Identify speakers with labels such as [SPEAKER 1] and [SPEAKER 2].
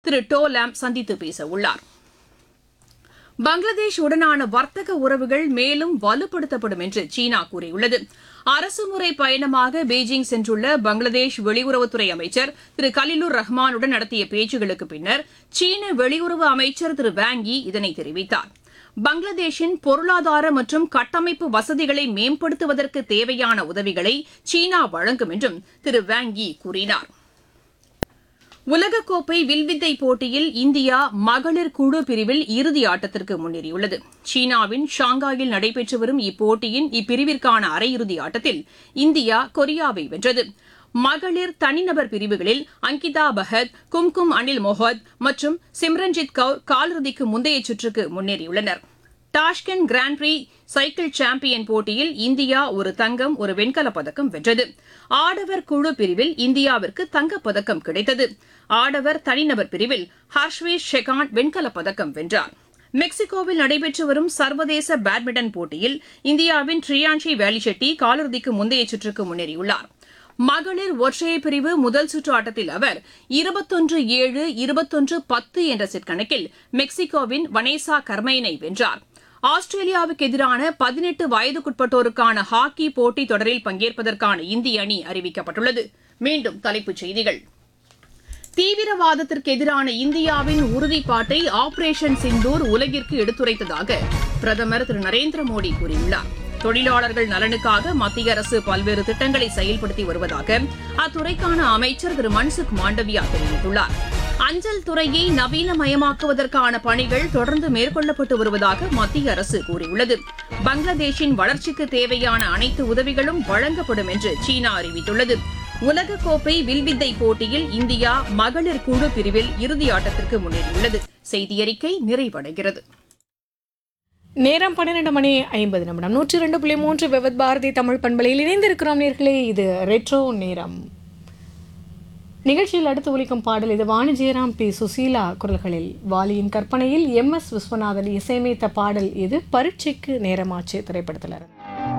[SPEAKER 1] திரு to லாம் சந்தித்து பேச உள்ளார் பங்களாதேஷ் உடனான வர்த்தக உறவுகள் மேலும் வலுப்படுத்தப்படும் என்று சீனா கூறியுள்ளது அரசுமுறை பயணமாக பீஜிங் சென்றுள்ள பங்களாதேஷ் வெளியுறவுத்துறை அமைச்சர் திரு கலிலுர் ரஹ்மானுடன் நடத்திய பேச்சுகளுக்கு பின்னர் சீன வெளியுறவு அமைச்சர் திரு வாங்கி இதனை தெரிவித்தார் பங்களாதேஷின் பொருளாதார மற்றும் கட்டமைப்பு வசதிகளை மேம்படுத்துவதற்கு தேவையான உதவிகளை சீனா வழங்கும் என்றும் திரு வாங்கி கூறினார் உலகக்கோப்பை வில்வித்தை போட்டியில் இந்தியா மகளிர் குழு பிரிவில் இறுதி ஆட்டத்திற்கு முன்னேறியுள்ளது சீனாவின் ஷாங்காயில் நடைபெற்று வரும் இப்போட்டியின் இப்பிரிவிற்கான அரையிறுதி ஆட்டத்தில் இந்தியா கொரியாவை வென்றது மகளிர் தனிநபர் பிரிவுகளில் அங்கிதா பஹத் கும்கும் அனில் மொஹத் மற்றும் சிம்ரன்ஜித் கவுர் காலிறுதிக்கு முந்தைய சுற்றுக்கு முன்னேறியுள்ளனர் Tashkent grand prix cycle champion போட்டியில் இந்தியா ஒரு தங்கம் ஒரு வெண்கலப் பதக்கம் வென்றது ஆடவர் குழு பிரிவில் இந்தியாவிற்கு தங்கப்பதக்கம் கிடைத்தது ஆடவர் தனிநபர் பிரிவில் ஹர்ஷ்வேஷ் ஷெகான் வெண்கலப் பதக்கம் வென்றார் மெக்சிகோவில் நடைபெற்று வரும் சர்வதேச பேட்மிண்டன் போட்டியில் இந்தியாவின் ட்ரியான்ஷி வேலிச்செட்டி காலிறுதிக்கு முந்தைய சுற்றுக்கு முன்னேறியுள்ளார் மகளிர் ஒற்றையர் பிரிவு முதல் சுற்று ஆட்டத்தில் அவர் இருபத்தொன்று ஏழு இருபத்தொன்று பத்து என்ற செட் கணக்கில் மெக்சிகோவின் வனேசா கர்மைனை வென்றார் ஆஸ்திரேலியாவுக்கு எதிரான பதினெட்டு வயதுக்குட்பட்டோருக்கான ஹாக்கி போட்டித் தொடரில் பங்கேற்பதற்கான இந்திய அணி அறிவிக்கப்பட்டுள்ளது மீண்டும் தலைப்புச் செய்திகள் தீவிரவாதத்திற்கு எதிரான இந்தியாவின் உறுதிப்பாட்டை ஆபரேஷன் சிந்தூர் உலகிற்கு எடுத்துரைத்ததாக பிரதமர் திரு நரேந்திர மோடி கூறியுள்ளார் தொழிலாளர்கள் நலனுக்காக மத்திய அரசு பல்வேறு திட்டங்களை செயல்படுத்தி வருவதாக அத்துறைக்கான அமைச்சர் திரு மன்சுக் மாண்டவியா தெரிவித்துள்ளார் அஞ்சல் துறையை நவீனமயமாக்குவதற்கான பணிகள் தொடர்ந்து மேற்கொள்ளப்பட்டு வருவதாக மத்திய அரசு கூறியுள்ளது பங்களாதேஷின் வளர்ச்சிக்கு தேவையான அனைத்து உதவிகளும் வழங்கப்படும் என்று சீனா அறிவித்துள்ளது உலகக்கோப்பை வில்வித்தை போட்டியில் இந்தியா மகளிர் குழு பிரிவில் இறுதி ஆட்டத்திற்கு முன்னேறியுள்ளது செய்தியறிக்கை நிறைவடைகிறது
[SPEAKER 2] நேரம் பன்னிரெண்டு மணி ஐம்பது நிமிடம் நூற்றி ரெண்டு புள்ளி மூன்று விவத் பாரதி தமிழ் பண்பலையில் இணைந்திருக்கிறோம் நேர்களே இது ரெட்ரோ நேரம் நிகழ்ச்சியில் அடுத்து ஒலிக்கும் பாடல் இது வாணிஜெயராம் பி சுசீலா குரல்களில் வாலியின் கற்பனையில் எம் எஸ் விஸ்வநாதன் இசையமைத்த பாடல் இது பரீட்சைக்கு நேரமாச்சு திரைப்படத்தில் இருந்து